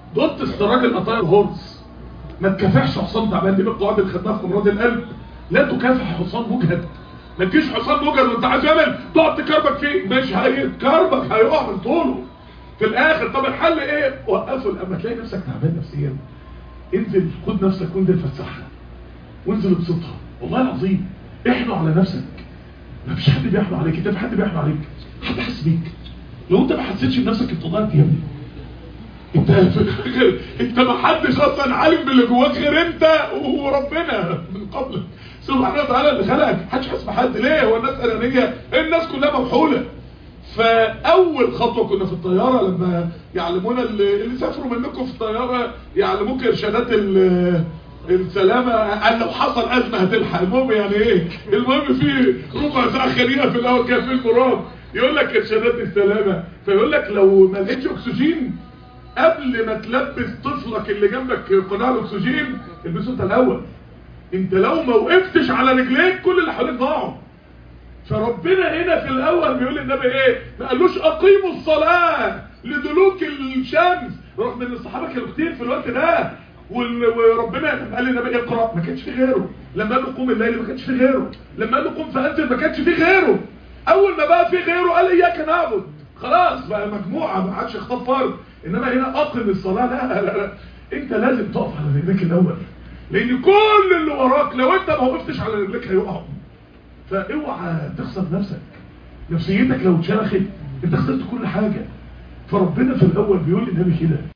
دوت الراجل قطاير هورس ما تكافحش حصان تعبان دي القواعد اللي خدناها في امراض القلب لا تكافح حصان مجهد ما تجيش حصان مجهد وانت عايز يعمل تقعد تكربك فيه مش هيتكربك هيقع من طوله في الاخر طب الحل ايه وقفه لما تلاقي نفسك تعبان نفسيا انزل خد نفسك وانزل فسحها وانزل ابسطها والله العظيم احنوا على نفسك ما فيش حد بيحنوا عليك انت في حد بيحنوا عليك حد حاسس بيك لو انت ما حسيتش بنفسك انت ضايع يا ابني انت انت ما حدش اصلا عالم باللي جواك غير انت وربنا من قبلك سبحانه وتعالى اللي خلقك محدش حاسس بحد ليه هو الناس انانيه الناس كلها مبحوله فاول خطوه كنا في الطياره لما يعلمونا اللي, اللي سافروا منكم في الطياره يعلموك ارشادات السلامة قال لو حصل أزمة هتلحق المهم يعني ايه المهم في ربع ساعة خليقة في الأول كده في المرام يقول لك ارشادات السلامة فيقول لك لو ما لقيتش أكسجين قبل ما تلبس طفلك اللي جنبك قناع الأكسجين البسه انت الأول انت لو ما وقفتش على رجليك كل اللي حواليك ضاعوا فربنا هنا في الأول بيقول للنبي ايه ما قالوش أقيموا الصلاة لدلوك الشمس رغم ان الصحابة كانوا كتير في الوقت ده وربنا لما قال للنبي اقرا ما كانش في غيره لما قال له قوم الليل ما كانش في غيره لما قال له قوم فانزل ما كانش في غيره اول ما بقى في غيره قال اياك نعبد خلاص بقى مجموعه ما عادش خطاب فرد انما هنا اقم الصلاه لا لا لا انت لازم تقف على رجليك الاول لان كل اللي وراك لو انت ما وقفتش على رجليك هيقعوا فاوعى تخسر نفسك نفسيتك لو اتشرخت انت خسرت كل حاجه فربنا في الاول بيقول للنبي كده